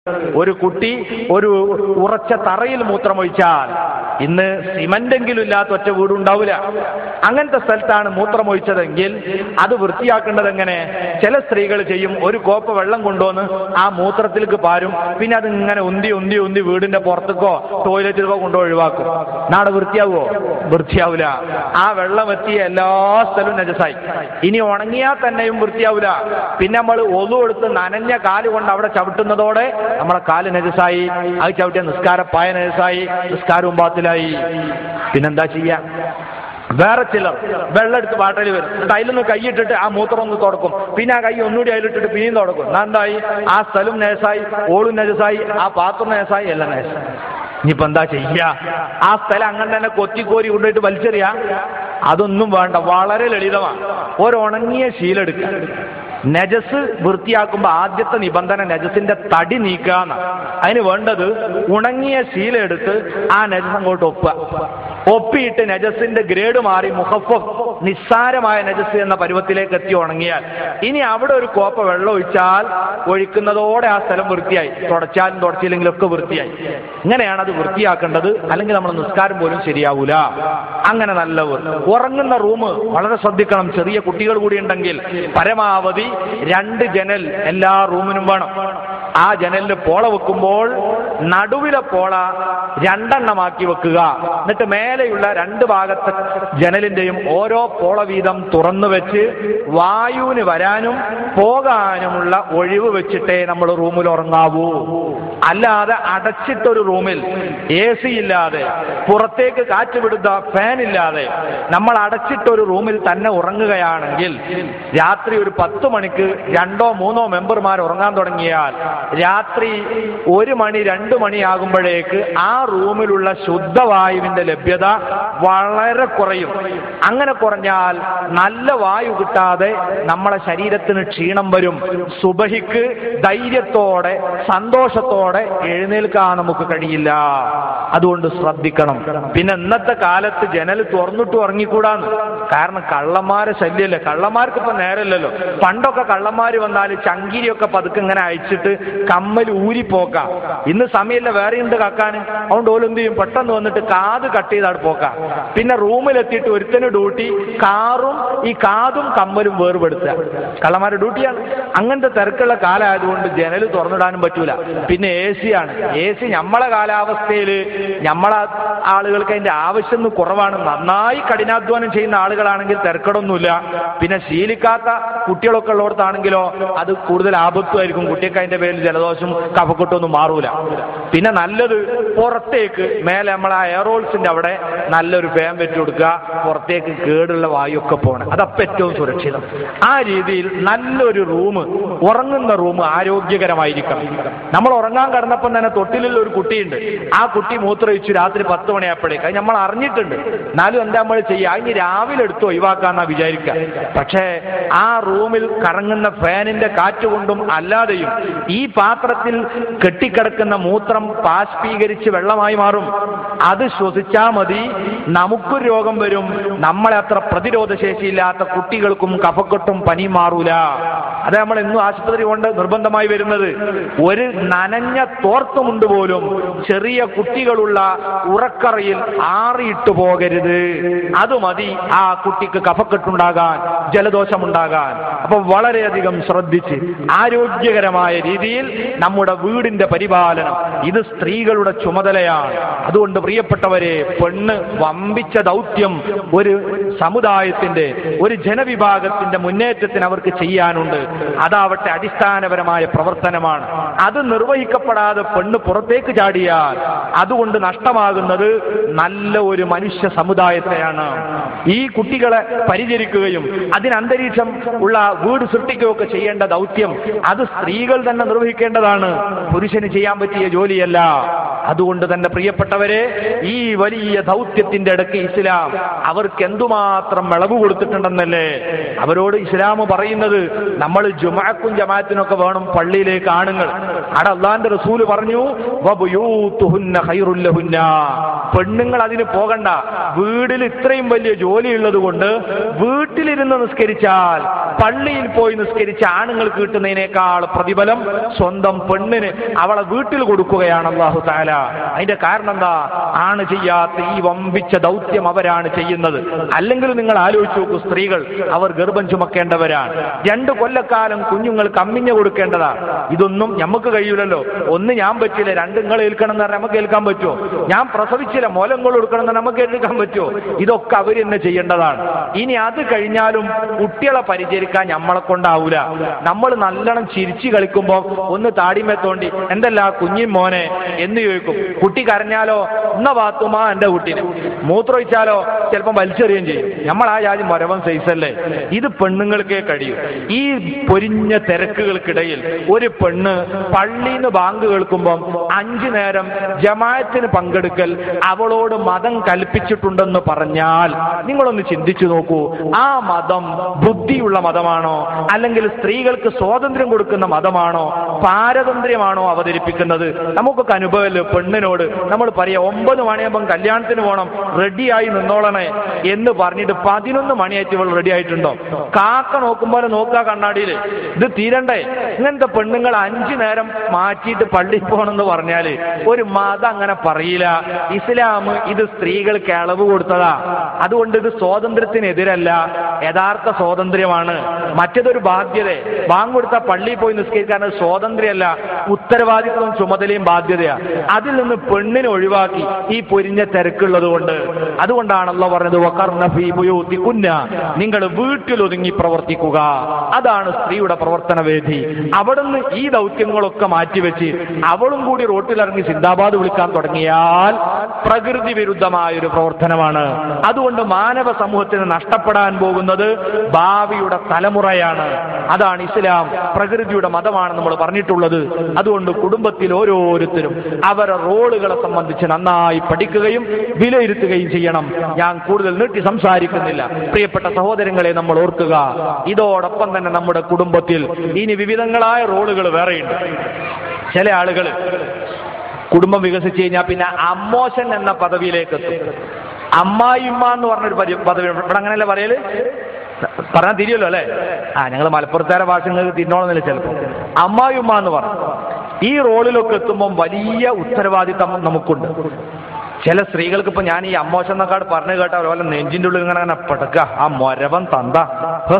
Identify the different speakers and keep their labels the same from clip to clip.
Speaker 1: ഒരു കുട്ടി ഒരു ഉറച്ച തറയിൽ മൂത്രമൊഴിച്ചാൽ ഇന്ന് സിമന്റെങ്കിലും ഇല്ലാത്ത ഒറ്റ വീടുണ്ടാവില്ല അങ്ങനത്തെ സ്ഥലത്താണ് മൂത്രമൊഴിച്ചതെങ്കിൽ അത് വൃത്തിയാക്കേണ്ടത് എങ്ങനെ ചില സ്ത്രീകൾ ചെയ്യും ഒരു കോപ്പ വെള്ളം കൊണ്ടുവന്ന് ആ മൂത്രത്തിലേക്ക് പാരും പിന്നെ അത് ഇങ്ങനെ ഉന്തി ഉന്തി ഉന്തി വീടിന്റെ പുറത്തേക്കോ ടോയ്ലറ്റിലേക്കോ കൊണ്ടുപോയി ഒഴിവാക്കും നാളെ വൃത്തിയാവുമോ വൃത്തിയാവില്ല ആ വെള്ളം എത്തിയ എല്ലാ സ്ഥലവും നജസായി ഇനി ഉണങ്ങിയാൽ തന്നെയും വൃത്തിയാവില്ല പിന്നെ നമ്മൾ ഒതു എടുത്ത് നനഞ്ഞ കാല് കൊണ്ട് അവിടെ ചവിട്ടുന്നതോടെ നമ്മളെ കാല് നജസായി അത് ചവിട്ടിയ നിസ്കാരപ്പായ നജസായി നിസ്കാരവും ബാത്തിലായി പിന്നെന്താ ചെയ്യാ വേറെ ചിലർ വെള്ളം എടുത്ത് വാട്ടയിൽ വരും എന്നിട്ട് അതിലൊന്ന് കൈയിട്ടിട്ട് ആ മൂത്രം ഒന്ന് തുടക്കും പിന്നെ ആ കൈ ഒന്നുകൂടി അതിലിട്ടിട്ട് പിന്നെയും തുടക്കും എന്നാ എന്തായി ആ സ്ഥലം നേസായി ഓളും നജസായി ആ പാത്രം നേസായി എല്ലാം നേസായി ഇനിയിപ്പോ എന്താ ചെയ്യാ ആ സ്ഥലം അങ്ങനെ തന്നെ കൊത്തിക്കോരി കൊണ്ടുപോയിട്ട് വലിച്ചെറിയാ അതൊന്നും വേണ്ട വളരെ ലളിതമാണ് ഒരുണങ്ങിയ ശീലെടുക്കുക നജസ് വൃത്തിയാക്കുമ്പോ ആദ്യത്തെ നിബന്ധന നജസിന്റെ തടി നീക്കാന്ന അതിന് വേണ്ടത് ഉണങ്ങിയ ശീല എടുത്ത് ആ നജസ് അങ്ങോട്ട് ഒപ്പുക ഒപ്പിയിട്ട് നജസിന്റെ ഗ്രേഡ് മാറി മുഖഫഫ് നിസ്സാരമായ നജസ് എന്ന പരുവത്തിലേക്ക് എത്തി ഉണങ്ങിയാൽ ഇനി അവിടെ ഒരു കോപ്പ വെള്ളം ഒഴിച്ചാൽ ഒഴിക്കുന്നതോടെ ആ സ്ഥലം വൃത്തിയായി തുടച്ചാലും തുടച്ചില്ലെങ്കിലും ഒക്കെ വൃത്തിയായി ഇങ്ങനെയാണ് അത് വൃത്തിയാക്കേണ്ടത് അല്ലെങ്കിൽ നമ്മൾ നിസ്കാരം പോലും ശരിയാവൂല അങ്ങനെ നല്ല വൃ- ഉറങ്ങുന്ന റൂം വളരെ ശ്രദ്ധിക്കണം ചെറിയ കുട്ടികൾ കൂടി ഉണ്ടെങ്കിൽ പരമാവധി രണ്ട് ജനൽ എല്ലാ റൂമിനും വേണം ആ ജനലിന് പോള വെക്കുമ്പോൾ നടുവിലെ പോള രണ്ടെണ്ണമാക്കി വെക്കുക എന്നിട്ട് മേലെയുള്ള രണ്ട് ഭാഗത്തെ ജനലിന്റെയും ഓരോ പോള വീതം തുറന്നു വെച്ച് വായുവിന് വരാനും പോകാനുമുള്ള ഒഴിവ് വെച്ചിട്ടേ നമ്മൾ റൂമിൽ ഉറങ്ങാവൂ അല്ലാതെ അടച്ചിട്ടൊരു റൂമിൽ എ സി ഇല്ലാതെ പുറത്തേക്ക് കാറ്റ് വിടുന്ന ഫാൻ ഇല്ലാതെ നമ്മൾ അടച്ചിട്ടൊരു റൂമിൽ തന്നെ ഉറങ്ങുകയാണെങ്കിൽ രാത്രി ഒരു പത്ത് മണിക്ക് രണ്ടോ മൂന്നോ മെമ്പർമാർ ഉറങ്ങാൻ തുടങ്ങിയാൽ രാത്രി ഒരു മണി രണ്ട് മണിയാകുമ്പോഴേക്ക് ആ റൂമിലുള്ള ശുദ്ധവായുവിന്റെ ലഭ്യത വളരെ കുറയും അങ്ങനെ കുറഞ്ഞാൽ നല്ല വായു കിട്ടാതെ നമ്മളെ ശരീരത്തിന് ക്ഷീണം വരും സുബഹിക്ക് ധൈര്യത്തോടെ സന്തോഷത്തോടെ എഴുന്നേൽക്കാൻ നമുക്ക് കഴിയില്ല അതുകൊണ്ട് ശ്രദ്ധിക്കണം പിന്നെ ഇന്നത്തെ കാലത്ത് ജനൽ തുറന്നിട്ട് ഉറങ്ങിക്കൂടാന്ന് കാരണം കള്ളന്മാരെ ശല്യമല്ലേ കള്ളന്മാർക്ക് ഇപ്പൊ നേരല്ലല്ലോ പണ്ടൊക്കെ കള്ളന്മാര് വന്നാൽ ചങ്കിരിയൊക്കെ പതുക്കെ ഇങ്ങനെ അയച്ചിട്ട് കമ്മൽ ഊരിപ്പോക്ക ഇന്ന് സമയമില്ല വേറെ ഉണ്ട് കക്കാൻ അതുകൊണ്ട് ഓല് എന്ത് ചെയ്യും പെട്ടെന്ന് വന്നിട്ട് കാത് കട്ട് ചെയ്താണ് പോക്ക പിന്നെ റൂമിലെത്തിയിട്ട് ഒരുത്തന് ഡ്യൂട്ടി കാറും ഈ കാതും കമ്മലും വേർപെടുത്തുക കള്ളന്മാരുടെ ഡ്യൂട്ടിയാണ് അങ്ങനത്തെ തിരക്കുള്ള കാലമായതുകൊണ്ട് ജനൽ തുറന്നിടാനും പറ്റൂല പിന്നെ എ സി ആണ് എ സി നമ്മളെ കാലാവസ്ഥയിൽ നമ്മളെ ആളുകൾക്ക് അതിന്റെ ആവശ്യം ഒന്ന് കുറവാണ് നന്നായി കഠിനാധ്വാനം ചെയ്യുന്ന ആളുകളാണെങ്കിൽ തിരക്കടൊന്നുമില്ല പിന്നെ ശീലിക്കാത്ത കുട്ടികളൊക്കെ ഉള്ളിടത്താണെങ്കിലോ അത് കൂടുതൽ ആപത്തുമായിരിക്കും കുട്ടിയൊക്കെ അതിന്റെ പേരിൽ ജലദോഷം കഫക്കെട്ടൊന്നും മാറൂല പിന്നെ നല്ലത് പുറത്തേക്ക് മേലെ നമ്മളെ ആ എയറോൾസിന്റെ അവിടെ നല്ലൊരു ഫാൻ വെച്ച് കൊടുക്കുക പുറത്തേക്ക് കേടുള്ള വായുവൊക്കെ പോകണം അതപ്പം ഏറ്റവും സുരക്ഷിതം ആ രീതിയിൽ നല്ലൊരു റൂം ഉറങ്ങുന്ന റൂം ആരോഗ്യകരമായിരിക്കണം നമ്മൾ ഉറങ്ങാൻ കിടന്നപ്പം തന്നെ തൊട്ടിലുള്ള ഒരു കുട്ടിയുണ്ട് ആ കുട്ടി മൂത്രമൊഴിച്ചു രാത്രി പത്ത് മണിയായപ്പോഴേക്ക് അത് നമ്മൾ അറിഞ്ഞിട്ടുണ്ട് എന്നാലും എന്താ നമ്മൾ ചെയ്യുക ഇനി രാവിലെ എടുത്ത് ഒഴിവാക്കാന്നാ വിചാരിക്കുക പക്ഷേ ആ റൂമിൽ കറങ്ങുന്ന ഫാനിന്റെ കാറ്റ് കൊണ്ടും അല്ലാതെയും ഈ പാത്രത്തിൽ കെട്ടിക്കിടക്കുന്ന മൂത്രം ബാഷ്പീകരിച്ച് വെള്ളമായി മാറും അത് ശ്വസിച്ചാൽ മതി നമുക്കൊരു രോഗം വരും നമ്മളെ അത്ര പ്രതിരോധ ശേഷിയില്ലാത്ത കുട്ടികൾക്കും കഫക്കെട്ടും പനിയും മാറൂല അത് നമ്മൾ എന്നും ആശുപത്രി കൊണ്ട് നിർബന്ധമായി വരുന്നത് ഒരു നനഞ്ഞ തോർത്തുമുണ്ട് പോലും ചെറിയ കുട്ടികളുള്ള ഉറക്കറയിൽ ആറിയിട്ട് പോകരുത് അത് മതി ആ കുട്ടിക്ക് കഫക്കെട്ടുണ്ടാകാൻ ജലദോഷമുണ്ടാകാൻ അപ്പൊ വളരെയധികം ശ്രദ്ധിച്ച് ആരോഗ്യകരമായ രീതിയിൽ നമ്മുടെ വീടിന്റെ പരിപാലനം ഇത് സ്ത്രീകളുടെ ചുമതലയാണ് അതുകൊണ്ട് പ്രിയപ്പെട്ടവരെ പെണ്ണ് വമ്പിച്ച ദൗത്യം ഒരു സമുദായത്തിന്റെ ഒരു ജനവിഭാഗത്തിന്റെ മുന്നേറ്റത്തിന് അവർക്ക് ചെയ്യാനുണ്ട് അതാവട്ടെ അടിസ്ഥാനപരമായ പ്രവർത്തനമാണ് അത് നിർവഹിക്കപ്പെടാതെ പെണ്ണ് പുറത്തേക്ക് ചാടിയാൽ അതുകൊണ്ട് നഷ്ടമാകുന്നത് നല്ല ഒരു മനുഷ്യ സമുദായത്തെയാണ് ഈ കുട്ടികളെ പരിചരിക്കുകയും അതിന് അന്തരീക്ഷം ഉള്ള വീട് സൃഷ്ടിക്കുകയൊക്കെ ചെയ്യേണ്ട ദൗത്യം അത് സ്ത്രീകൾ തന്നെ നിർവഹിക്കേണ്ടതാണ് പുരുഷന് ചെയ്യാൻ പറ്റിയ ജോലിയല്ല അതുകൊണ്ട് തന്നെ പ്രിയപ്പെട്ടവരെ ഈ വലിയ ദൗത്യത്തിന് ഇതിന്റെ ഇടയ്ക്ക് ഇസ്ലാം അവർക്ക് എന്തുമാത്രം വിളവ് കൊടുത്തിട്ടുണ്ടെന്നല്ലേ അവരോട് ഇസ്ലാം പറയുന്നത് നമ്മൾ ജുമാക്കും ജമാഅത്തിനൊക്കെ വേണം പള്ളിയിലേക്ക് ആണുങ്ങൾ അവിടെ അള്ളാന്റെ റസൂല് പറഞ്ഞു വബുയൂത്തുഹുന്ന ഖൈറുല്ലഹുന്ന പെണ്ണുങ്ങൾ അതിന് പോകണ്ട വീടിൽ ഇത്രയും വലിയ ജോലി ഉള്ളത് കൊണ്ട് വീട്ടിലിരുന്ന് നിസ്കരിച്ചാൽ പള്ളിയിൽ പോയി നിസ്കരിച്ച ആണുങ്ങൾക്ക് കിട്ടുന്നതിനേക്കാൾ പ്രതിഫലം സ്വന്തം പെണ്ണിന് അവളെ വീട്ടിൽ കൊടുക്കുകയാണ് അള്ളാഹു താല അതിന്റെ കാരണം എന്താ ആണ് ചെയ്യാത്ത ഈ വമ്പിച്ച ദൗത്യം അവരാണ് ചെയ്യുന്നത് അല്ലെങ്കിൽ നിങ്ങൾ ആലോചിച്ച് നോക്കൂ സ്ത്രീകൾ അവർ ഗർഭം ചുമക്കേണ്ടവരാണ് രണ്ട് കൊല്ലക്കാലം കുഞ്ഞുങ്ങൾ കമ്മിഞ്ഞ കൊടുക്കേണ്ടതാണ് ഇതൊന്നും നമുക്ക് കഴിയൂലല്ലോ ഒന്ന് ഞാൻ പറ്റില്ല രണ്ട് നിങ്ങൾ ഏൽക്കണം എന്ന് പറഞ്ഞാൽ നമുക്ക് ഏൽക്കാൻ പറ്റുമോ ഞാൻ പ്രസവിച്ചില്ല മോലങ്ങൾ കൊടുക്കണം എന്ന് നമുക്ക് എടുക്കാൻ പറ്റുമോ ഇതൊക്കെ അവർ തന്നെ ചെയ്യേണ്ടതാണ് ഇനി അത് കഴിഞ്ഞാലും കുട്ടികളെ പരിചരിക്കാൻ നമ്മളെ കൊണ്ടാവൂല നമ്മൾ നല്ലോണം ചിരിച്ചു കളിക്കുമ്പോൾ ഒന്ന് താടിമേ തോണ്ടി എന്തല്ല കുഞ്ഞി മോനെ എന്ന് ചോദിക്കും കുട്ടി കരഞ്ഞാലോ ഇന്ന ബാത്തുമാ എന്റെ കുട്ടീനെ മൂത്രമൊഴിച്ചാലോ ചിലപ്പം വലിച്ചെറിയുകയും ചെയ്യും നമ്മൾ ആ ജാതി മരവൻ സൈസല്ലേ ഇത് പെണ്ണുങ്ങൾക്കേ കഴിയൂ ഈ പൊരിഞ്ഞ തിരക്കുകൾക്കിടയിൽ ഒരു പെണ്ണ് പള്ളിയിൽ നിന്ന് ബാങ്ക് കേൾക്കുമ്പം അഞ്ചു നേരം ജമായത്തിന് പങ്കെടുക്കൽ അവളോട് മതം കൽപ്പിച്ചിട്ടുണ്ടെന്ന് പറഞ്ഞാൽ നിങ്ങളൊന്ന് ചിന്തിച്ചു നോക്കൂ ആ മതം ബുദ്ധിയുള്ള മതമാണോ അല്ലെങ്കിൽ സ്ത്രീകൾക്ക് സ്വാതന്ത്ര്യം കൊടുക്കുന്ന മതമാണോ പാരതന്ത്ര്യമാണോ അവതരിപ്പിക്കുന്നത് നമുക്കൊക്കെ അനുഭവമല്ലോ പെണ്ണിനോട് നമ്മൾ പറയാം ഒമ്പത് മണിയാകുമ്പം കല്യാണത്തിന് പോകണം റെഡിയായി നിന്നോളണേ എന്ന് പറഞ്ഞിട്ട് പതിനൊന്ന് മണിയായിട്ട് ഇവൾ റെഡി ആയിട്ടുണ്ടോ കാക്ക നോക്കുമ്പോൾ നോക്കുക കണ്ണാടിയിൽ ഇത് തീരണ്ടേ ഇങ്ങനത്തെ പെണ്ണുങ്ങൾ അഞ്ചു നേരം മാറ്റിയിട്ട് പള്ളിയിൽ പോകണമെന്ന് പറഞ്ഞാല് ഒരു മതം അങ്ങനെ പറയില്ല ഇസ്ലാം ഇത് സ്ത്രീകൾക്ക് ഇളവ് കൊടുത്തതാ അതുകൊണ്ട് ഇത് സ്വാതന്ത്ര്യത്തിനെതിരല്ല യഥാർത്ഥ സ്വാതന്ത്ര്യമാണ് മറ്റേതൊരു ബാധ്യത ബാങ്ക് കൊടുത്ത പള്ളിയിൽ പോയി നിസ്കരിക്കാൻ അത് സ്വാതന്ത്ര്യമല്ല ഉത്തരവാദിത്വവും ചുമതലയും ബാധ്യതയാ അതിൽ നിന്ന് പെണ്ണിനെ ഒഴിവാക്കി ഈ പൊരിഞ്ഞ തിരക്കുള്ളത് കൊണ്ട് അതുകൊണ്ടാണല്ലോ പറഞ്ഞത് വക്കർണ ഫീ ബുയൂത്തികുന്ന നിങ്ങൾ വീട്ടിൽ ഒതുങ്ങി പ്രവർത്തിക്കുക അതാണ് സ്ത്രീയുടെ പ്രവർത്തന വേദി അവിടുന്ന് ഈ ദൗത്യങ്ങളൊക്കെ മാറ്റിവെച്ച് അവളും കൂടി റോട്ടിലിറങ്ങി സിന്ദാബാദ് വിളിക്കാൻ തുടങ്ങിയാൽ പ്രകൃതി വിരുദ്ധമായ ഒരു പ്രവർത്തനമാണ് അതുകൊണ്ട് മാനവ സമൂഹത്തിന് നഷ്ടപ്പെടാൻ പോകുന്നത് ഭാവിയുടെ തലമുറയാണ് അതാണ് ഇസ്ലാം പ്രകൃതിയുടെ മതമാണ് നമ്മൾ പറഞ്ഞിട്ടുള്ളത് അതുകൊണ്ട് കുടുംബത്തിൽ ഓരോരുത്തരും അവരുടെ റോളുകളെ സംബന്ധിച്ച് നന്നായി പഠിക്കുകയും വിലയിരുത്തുകയും ചെയ്യണം ഞാൻ കൂടുതൽ നീട്ടി സംസാരിക്കുന്നില്ല പ്രിയപ്പെട്ട സഹോദരങ്ങളെ നമ്മൾ ഓർക്കുക ഇതോടൊപ്പം തന്നെ നമ്മുടെ കുടുംബത്തിൽ ഇനി വിവിധങ്ങളായ റോളുകൾ വേറെയുണ്ട് ചില ആളുകൾ കുടുംബം വികസിച്ച് കഴിഞ്ഞാൽ പിന്നെ അമ്മോശൻ എന്ന പദവിയിലേക്ക് എത്തും അമ്മായിമ്മ എന്ന് പറഞ്ഞൊരു പരി- പദവി ഇവിടെ അങ്ങനെയല്ലേ പറയല് പറഞ്ഞാൽ തിരിയല്ലോ അല്ലേ ആ ഞങ്ങൾ മലപ്പുറത്തേരെ ഭാഷ നിങ്ങൾക്ക് തിന്നോളന്നില്ല ചിലപ്പോൾ അമ്മായിമ്മ എന്ന് പറഞ്ഞു ഈ റോളിലൊക്കെ എത്തുമ്പോൾ വലിയ ഉത്തരവാദിത്തം നമുക്കുണ്ട് ചില സ്ത്രീകൾക്ക് ഇപ്പൊ ഞാൻ ഈ അമ്മോശന്നക്കാട് പറഞ്ഞു കേട്ട പോലെ നെഞ്ചിന്റെ ഉള്ളിൽ ഇങ്ങനെ അങ്ങനെ പെടുക്ക ആ മൊരവൻ തന്ത ഹ്.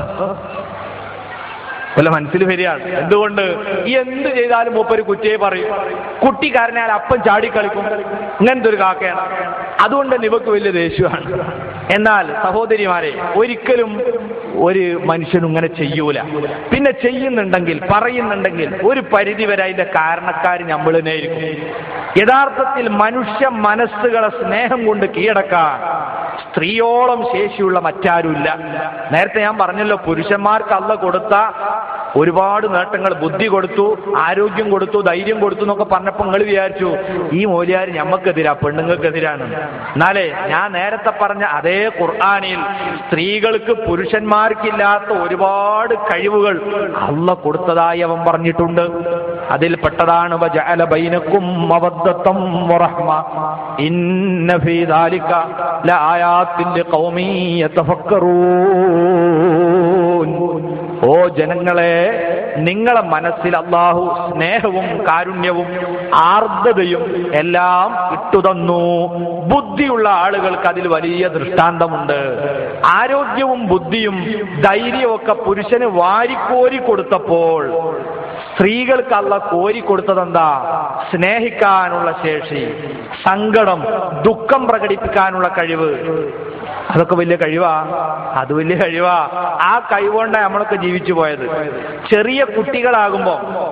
Speaker 1: വല്ല മനസ്സിൽ വരികയാണ് എന്തുകൊണ്ട് ഈ എന്ത് ചെയ്താലും മൂപ്പര് കുറ്റിയെ പറയും കുട്ടി കരഞ്ഞാൽ അപ്പം ചാടിക്കളിക്കും ഇങ്ങനത്തെ ഒരു കാക്കയാണ് അതുകൊണ്ട് തന്നെ ഇവക്ക് വലിയ ദേഷ്യമാണ് എന്നാൽ സഹോദരിമാരെ ഒരിക്കലും ഒരു മനുഷ്യനും ഇങ്ങനെ ചെയ്യൂല പിന്നെ ചെയ്യുന്നുണ്ടെങ്കിൽ പറയുന്നുണ്ടെങ്കിൽ ഒരു പരിധി വരെ അതിന്റെ കാരണക്കാർ നമ്മൾ തന്നെയായിരിക്കും യഥാർത്ഥത്തിൽ മനുഷ്യ മനസ്സുകളെ സ്നേഹം കൊണ്ട് കീഴടക്കാൻ സ്ത്രീയോളം ശേഷിയുള്ള മറ്റാരുമില്ല നേരത്തെ ഞാൻ പറഞ്ഞല്ലോ പുരുഷന്മാർക്ക് അല്ല കൊടുത്ത ഒരുപാട് നേട്ടങ്ങൾ ബുദ്ധി കൊടുത്തു ആരോഗ്യം കൊടുത്തു ധൈര്യം കൊടുത്തു എന്നൊക്കെ പറഞ്ഞപ്പോൾ നിങ്ങൾ വിചാരിച്ചു ഈ മൂലിയാർ ഞമ്മക്കെതിരാ പെണ്ണുങ്ങൾക്കെതിരാണ് എന്നാലേ ഞാൻ നേരത്തെ പറഞ്ഞ അതേ ഖുർആാനിൽ സ്ത്രീകൾക്ക് പുരുഷന്മാർക്കില്ലാത്ത ഒരുപാട് കഴിവുകൾ അല്ല കൊടുത്തതായി അവൻ പറഞ്ഞിട്ടുണ്ട് അതിൽ പെട്ടതാണ് വജഅല ബൈനക്കും മവദ്ദത്തം വറഹ്മ ഇന്ന ഫീ ദാലിക ലആയാത്തിൻ ലിഖൗമി യതഫക്കറൂൻ ഓ ജനങ്ങളെ നിങ്ങളെ മനസ്സിൽ അള്ളാഹു സ്നേഹവും കാരുണ്യവും ആർദ്രതയും എല്ലാം ഇട്ടുതന്നു ബുദ്ധിയുള്ള ആളുകൾക്ക് അതിൽ വലിയ ദൃഷ്ടാന്തമുണ്ട് ആരോഗ്യവും ബുദ്ധിയും ധൈര്യവും ഒക്കെ പുരുഷന് വാരിക്കോരി കൊടുത്തപ്പോൾ സ്ത്രീകൾക്ക് അല്ല കോരി കൊടുത്തതെന്താ സ്നേഹിക്കാനുള്ള ശേഷി സങ്കടം ദുഃഖം പ്രകടിപ്പിക്കാനുള്ള കഴിവ് അതൊക്കെ വലിയ കഴിവാ അത് വലിയ കഴിവാ ആ കഴിവുകൊണ്ടാണ് നമ്മളൊക്കെ ജീവിച്ചു പോയത് ചെറിയ കുട്ടികളാകുമ്പോൾ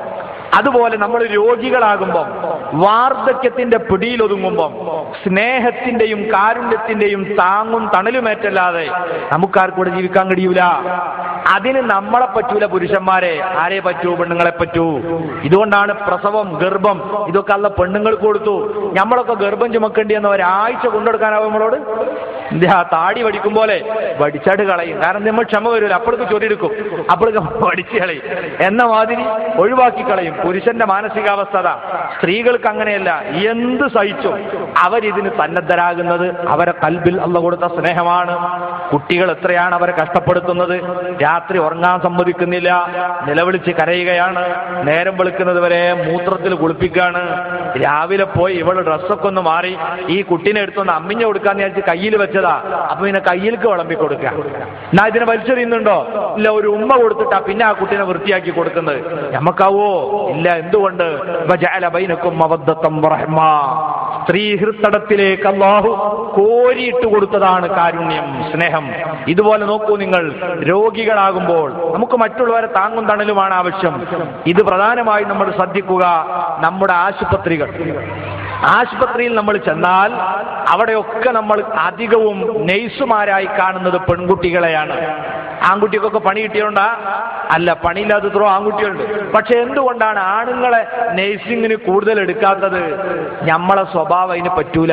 Speaker 1: അതുപോലെ നമ്മൾ രോഗികളാകുമ്പം വാർദ്ധക്യത്തിന്റെ പിടിയിലൊതുങ്ങുമ്പം സ്നേഹത്തിന്റെയും കാരുണ്യത്തിന്റെയും താങ്ങും തണലുമേറ്റല്ലാതെ നമുക്കാർക്കൂടെ ജീവിക്കാൻ കഴിയൂല അതിന് നമ്മളെ പറ്റൂല പുരുഷന്മാരെ ആരെ പറ്റൂ പെണ്ണുങ്ങളെ പറ്റൂ ഇതുകൊണ്ടാണ് പ്രസവം ഗർഭം ഇതൊക്കെ അല്ല പെണ്ണുങ്ങൾക്ക് കൊടുത്തു നമ്മളൊക്കെ ഗർഭം ചുമക്കേണ്ടി എന്ന് ഒരാഴ്ച കൊണ്ടെടുക്കാനാവും നമ്മളോട് എന്താ താടി വടിക്കും പോലെ വടിച്ചാട് കളയും കാരണം നമ്മൾ ക്ഷമ വരില്ല അപ്പോഴേക്ക് ചൊരിയെടുക്കും അപ്പോഴേക്ക് വടിച്ച് കളയും എന്ന മാതിരി ഒഴിവാക്കി കളയും പുരുഷന്റെ മാനസികാവസ്ഥ അതാ സ്ത്രീകൾക്ക് അങ്ങനെയല്ല എന്ത് സഹിച്ചു അവരിതിന് സന്നദ്ധരാകുന്നത് അവരെ കൽബിൽ അല്ല കൊടുത്ത സ്നേഹമാണ് കുട്ടികൾ എത്രയാണ് അവരെ കഷ്ടപ്പെടുത്തുന്നത് രാത്രി ഉറങ്ങാൻ സമ്മതിക്കുന്നില്ല നിലവിളിച്ച് കരയുകയാണ് നേരം വെളുക്കുന്നത് വരെ മൂത്രത്തിൽ കുളിപ്പിക്കുകയാണ് രാവിലെ പോയി ഇവള് ഡ്രസ്സൊക്കെ ഒന്ന് മാറി ഈ കുട്ടീനെ എടുത്തൊന്ന് അമ്മിഞ്ഞ കൊടുക്കാന്ന് വിചാരിച്ച് കയ്യിൽ വെച്ചതാ അപ്പൊ പിന്നെ കയ്യിലേക്ക് വിളമ്പി കൊടുക്കുക എന്നാ ഇതിനെ വലിച്ചെറിയുന്നുണ്ടോ ഇല്ല ഒരു ഉമ്മ കൊടുത്തിട്ടാ പിന്നെ ആ കുട്ടീനെ വൃത്തിയാക്കി കൊടുക്കുന്നത് ഞമ്മക്കാവോ ഇല്ല എന്തുകൊണ്ട് വജഅല ബൈനക്കും മവദ്ദത്തം വറഹ്മ. സ്ത്രീ ഹൃത്തടത്തിലേക്ക് അള്ളാഹു കോരിയിട്ട് കൊടുത്തതാണ് കാരുണ്യം സ്നേഹം ഇതുപോലെ നോക്കൂ നിങ്ങൾ രോഗികളാകുമ്പോൾ നമുക്ക് മറ്റുള്ളവരെ താങ്ങും തണലുമാണ് ആവശ്യം ഇത് പ്രധാനമായും നമ്മൾ ശ്രദ്ധിക്കുക നമ്മുടെ ആശുപത്രികൾ ആശുപത്രിയിൽ നമ്മൾ ചെന്നാൽ അവിടെയൊക്കെ നമ്മൾ അധികവും നെയ്സുമാരായി കാണുന്നത് പെൺകുട്ടികളെയാണ് ആൺകുട്ടികൾക്കൊക്കെ പണി കിട്ടിയോണ്ടാ അല്ല പണിയില്ലാത്ത എത്രയോ ആൺകുട്ടികളുണ്ട് പക്ഷെ എന്തുകൊണ്ടാണ് ആണുങ്ങളെ നേഴ്സിങ്ങിന് കൂടുതൽ എടുക്കാത്തത് നമ്മളെ സ്വഭാവം അതിന് പറ്റൂല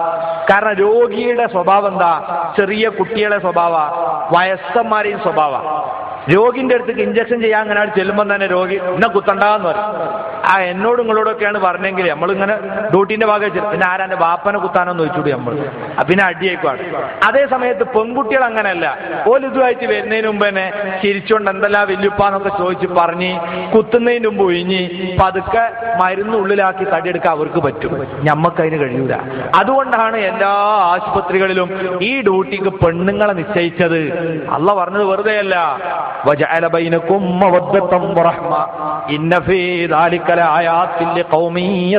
Speaker 1: കാരണം രോഗിയുടെ സ്വഭാവം എന്താ ചെറിയ കുട്ടികളെ സ്വഭാവ വയസ്സന്മാരെയും സ്വഭാവ രോഗിന്റെ അടുത്തേക്ക് ഇഞ്ചക്ഷൻ ചെയ്യാൻ അങ്ങനെ ചെല്ലുമ്പോൾ തന്നെ രോഗി ഇന്നെ കുത്തണ്ടാന്ന് പറയും ആ എന്നോടും നിങ്ങളോടൊക്കെയാണ് പറഞ്ഞെങ്കിൽ നമ്മളിങ്ങനെ ഡ്യൂട്ടിന്റെ ഭാഗം ചെല്ലും പിന്നെ ആരാന്റെ വാപ്പനെ കുത്താനോന്ന് ചോദിച്ചുകൂടി നമ്മൾ ആ, പിന്നെ അടിയേക്കുവാണ് അതേ സമയത്ത് പെൺകുട്ടികൾ അങ്ങനെയല്ല ഓല് ഇതുമായിട്ട് വരുന്നതിന് മുമ്പ് തന്നെ ചിരിച്ചുകൊണ്ട് എന്തെല്ലാം വല്യുപ്പാന്നൊക്കെ ചോദിച്ച് പറഞ്ഞ് കുത്തുന്നതിന് മുമ്പ് ഒഴിഞ്ഞ് പതുക്കെ മരുന്ന് ഉള്ളിലാക്കി തടിയെടുക്കാൻ അവർക്ക് പറ്റും ഞമ്മക്ക് അതിന് കഴിയൂല അതുകൊണ്ടാണ് എല്ലാ ആശുപത്രികളിലും ഈ ഡ്യൂട്ടിക്ക് പെണ്ണുങ്ങളെ നിശ്ചയിച്ചത് അല്ല പറഞ്ഞത് വെറുതെയല്ല وجعل بينكم مودة ورحمة إن في ذلك لآيات لقوم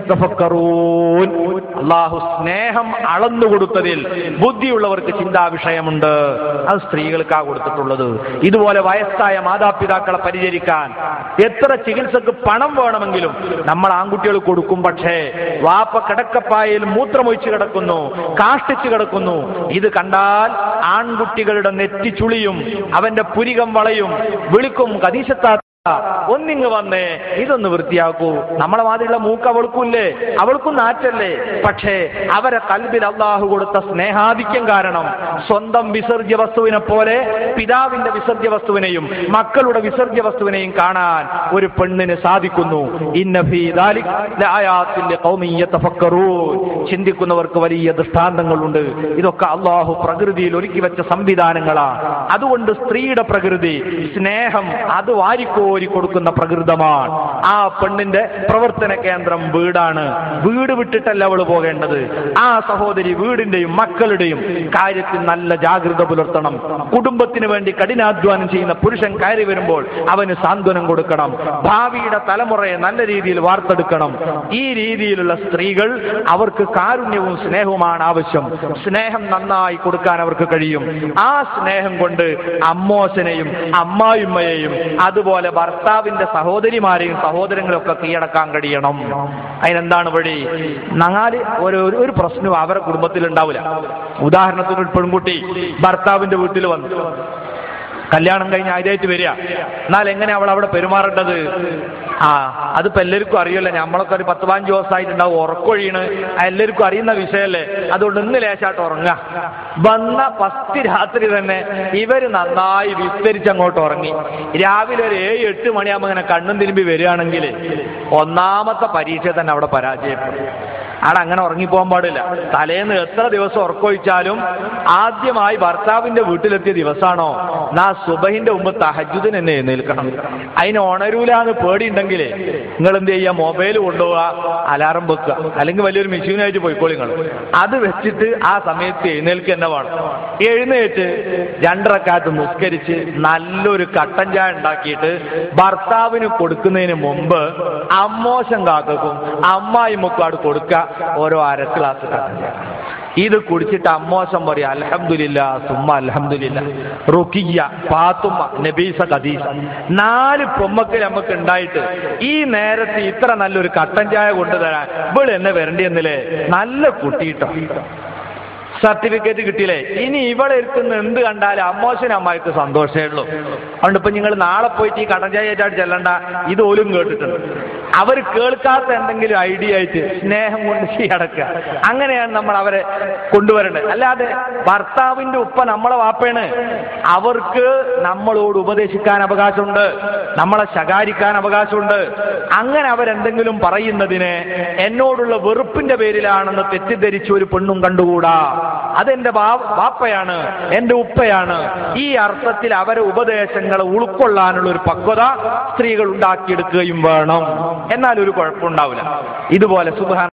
Speaker 1: يتفكرون അള്ളാഹു സ്നേഹം അളന്നു കൊടുത്തതിൽ ബുദ്ധിയുള്ളവർക്ക് ചിന്താ വിഷയമുണ്ട് അത് സ്ത്രീകൾക്കാ കൊടുത്തിട്ടുള്ളത് ഇതുപോലെ വയസ്സായ മാതാപിതാക്കളെ പരിചരിക്കാൻ എത്ര ചികിത്സക്ക് പണം വേണമെങ്കിലും നമ്മൾ ആൺകുട്ടികൾ കൊടുക്കും പക്ഷേ വാപ്പ കിടക്കപ്പായയിൽ മൂത്രമൊഴിച്ച് കിടക്കുന്നു കാഷ്ടിച്ച് കിടക്കുന്നു ഇത് കണ്ടാൽ ആൺകുട്ടികളുടെ നെറ്റി ചുളിയും അവന്റെ പുരികം വളയും വിളിക്കും കദീശത്താ ഒന്നിങ്ങ് വന്നേ ഇതൊന്ന് വൃത്തിയാക്കൂ നമ്മളെ മാതിരിയുള്ള മൂക്ക് അവൾക്കുമില്ലേ അവൾക്കും നാറ്റല്ലേ പക്ഷേ അവരെ കൽബിൽ അള്ളാഹു കൊടുത്ത സ്നേഹാധിക്യം കാരണം സ്വന്തം വിസർജ്യ വസ്തുവിനെ പോലെ പിതാവിന്റെ വിസർജ്യ വസ്തുവിനെയും മക്കളുടെ വിസർജ്യ വസ്തുവിനെയും കാണാൻ ഒരു പെണ്ണിന് സാധിക്കുന്നു ഇന്ന ഫീ ദാലിക് ലആയാത്തിൻ ലിഖൗമിൻ യതഫക്കറൂൻ. ചിന്തിക്കുന്നവർക്ക് വലിയ ദൃഷ്ടാന്തങ്ങളുണ്ട് ഇതൊക്കെ അള്ളാഹു പ്രകൃതിയിൽ ഒരുക്കി വെച്ച സംവിധാനങ്ങളാണ് അതുകൊണ്ട് സ്ത്രീയുടെ പ്രകൃതി സ്നേഹം അത് വാരിക്കോരി കൊടുക്കുന്ന പ്രകൃതമാണ് ആ പെണ്ണിന്റെ പ്രവർത്തന കേന്ദ്രം വീടാണ് വീട് വിട്ടിട്ടല്ല അവള് പോകേണ്ടത് ആ സഹോദരി വീടിന്റെയും മക്കളുടെയും കാര്യത്തിൽ നല്ല ജാഗ്രത പുലർത്തണം കുടുംബത്തിന് വേണ്ടി കഠിനാധ്വാനം ചെയ്യുന്ന പുരുഷൻ കയറി വരുമ്പോൾ അവന് സാന്ത്വനം കൊടുക്കണം ഭാവിയുടെ തലമുറയെ നല്ല രീതിയിൽ വാർത്തെടുക്കണം ഈ രീതിയിലുള്ള സ്ത്രീകൾ അവർക്ക് കാരുണ്യവും സ്നേഹവുമാണ് ആവശ്യം സ്നേഹം നന്നായി കൊടുക്കാൻ അവർക്ക് കഴിയും ആ സ്നേഹം കൊണ്ട് അമ്മോശനെയും അമ്മായിമ്മയെയും അതുപോലെ ഭർത്താവിന്റെ സഹോദരിമാരെയും സഹോദരങ്ങളെയും ഒക്കെ കീഴടക്കാൻ കഴിയണം അതിനെന്താണ് വഴി നാല് ഒരു ഒരു- ഒരു പ്രശ്നവും അവരുടെ കുടുംബത്തിൽ ഉണ്ടാവില്ല ഉദാഹരണത്തിന് ഒരു പെൺകുട്ടി ഭർത്താവിന്റെ വീട്ടിൽ വന്നു കല്യാണം കഴിഞ്ഞ് ആദ്യമായിട്ട് വരിക എന്നാൽ എങ്ങനെ അവൾ അവിടെ പെരുമാറേണ്ടത് ആ അതിപ്പോ എല്ലാവർക്കും അറിയല്ലോ നമ്മളൊക്കെ ഒരു പത്ത് പതിനഞ്ച് ദിവസമായിട്ടുണ്ടാവും ഉറക്കൊഴിയണ് ആ എല്ലാവർക്കും അറിയുന്ന വിഷയമല്ലേ അതുകൊണ്ട് ഇന്ന് ലേശായിട്ട് ഉറങ്ങുക വന്ന ഫസ്റ്റ് രാത്രി തന്നെ ഇവര് നന്നായി വിസ്തരിച്ച് അങ്ങോട്ട് ഉറങ്ങി രാവിലെ ഒരു ഏഴ് എട്ട് മണിയാകുമ്പോൾ ഇങ്ങനെ കണ്ണും തിരുമ്പി വരികയാണെങ്കിൽ ഒന്നാമത്തെ പരീക്ഷ തന്നെ അവിടെ പരാജയപ്പെടും ആൾ അങ്ങനെ ഉറങ്ങിപ്പോകാൻ പാടില്ല തലേന്ന് എത്ര ദിവസം ഉറക്കൊഴിച്ചാലും ആദ്യമായി ഭർത്താവിന്റെ വീട്ടിലെത്തിയ ദിവസമാണോ നാ സുബഹിന്റെ മുമ്പ് തഹജുദിന് എന്നെ എഴുന്നേൽക്കണം അതിന് ഉണരൂലാന്ന് പേടിയുണ്ടെങ്കിലേ നിങ്ങൾ എന്ത് ചെയ്യുക മൊബൈൽ കൊണ്ടുപോവുക അലാറം വെക്കുക അല്ലെങ്കിൽ വലിയൊരു മെഷീനായിട്ട് പോയിക്കോളി നിങ്ങൾ അത് വെച്ചിട്ട് ആ സമയത്ത് എഴുന്നേൽക്കുക തന്നെ വേണം എഴുന്നേറ്റ് രണ്ടരക്കാലത്ത് നിസ്കരിച്ച് നല്ലൊരു കട്ടൻ ചായ ഉണ്ടാക്കിയിട്ട് ഭർത്താവിന് കൊടുക്കുന്നതിന് മുമ്പ് അമ്മോശം കാക്കും അമ്മായി മുക്കാട് കൊടുക്കുക ഓരോ അര ഗ്ലാസ് കട്ടൻ ചായ ഇത് കുടിച്ചിട്ട് അമ്മോശം പറയാ അൽഹംദുലില്ല സുമ്മ അൽഹംദുലില്ല റുക്കിയ പാത്തുമ്മ നബീസ ഖദീസ നാല് പൊമ്മക്കൽ നമുക്ക് ഉണ്ടായിട്ട് ഈ നേരത്ത് ഇത്ര നല്ലൊരു കട്ടൻ ചായ കൊണ്ടുതരാൻ ഇവിടെ എന്നെ വരണ്ടി എന്നില്ലേ നല്ല കുട്ടിയിട്ടോ സർട്ടിഫിക്കറ്റ് കിട്ടിയില്ലേ ഇനി ഇവിടെ ഇരിക്കുന്ന എന്ത് കണ്ടാലും അമ്മോശനും അമ്മായിക്ക് സന്തോഷമേ ഉള്ളൂ അതുകൊണ്ട് ഇപ്പൊ നിങ്ങൾ നാളെ പോയിട്ട് ഈ കടൻ ചായറ്റായിട്ട് ചെല്ലണ്ട ഇത് ഓലും കേട്ടിട്ടുണ്ട് അവർ കേൾക്കാത്ത എന്തെങ്കിലും ഐഡിയ ആയിട്ട് സ്നേഹം കൊണ്ട് അടക്കുക അങ്ങനെയാണ് നമ്മൾ അവരെ കൊണ്ടുവരേണ്ടത് അല്ലാതെ ഭർത്താവിന്റെ ഉപ്പ നമ്മളെ വാപ്പയാണ് അവർക്ക് നമ്മളോട് ഉപദേശിക്കാൻ അവകാശമുണ്ട് നമ്മളെ ശകാരിക്കാൻ അവകാശമുണ്ട് അങ്ങനെ അവരെന്തെങ്കിലും പറയുന്നതിന് എന്നോടുള്ള വെറുപ്പിന്റെ പേരിലാണെന്ന് തെറ്റിദ്ധരിച്ച് ഒരു പെണ്ണും കണ്ടുകൂടാ അതെന്റെ ബാ- ബാപ്പയാണ് എന്റെ ഉപ്പയാണ് ഈ അർത്ഥത്തിൽ അവരെ ഉപദേശങ്ങളെ ഉൾക്കൊള്ളാനുള്ള ഒരു പക്വത സ്ത്രീകൾ ഉണ്ടാക്കിയെടുക്കുകയും വേണം എന്നാൽ ഒരു കുഴപ്പമുണ്ടാവില്ല ഇതുപോലെ സുബാൻ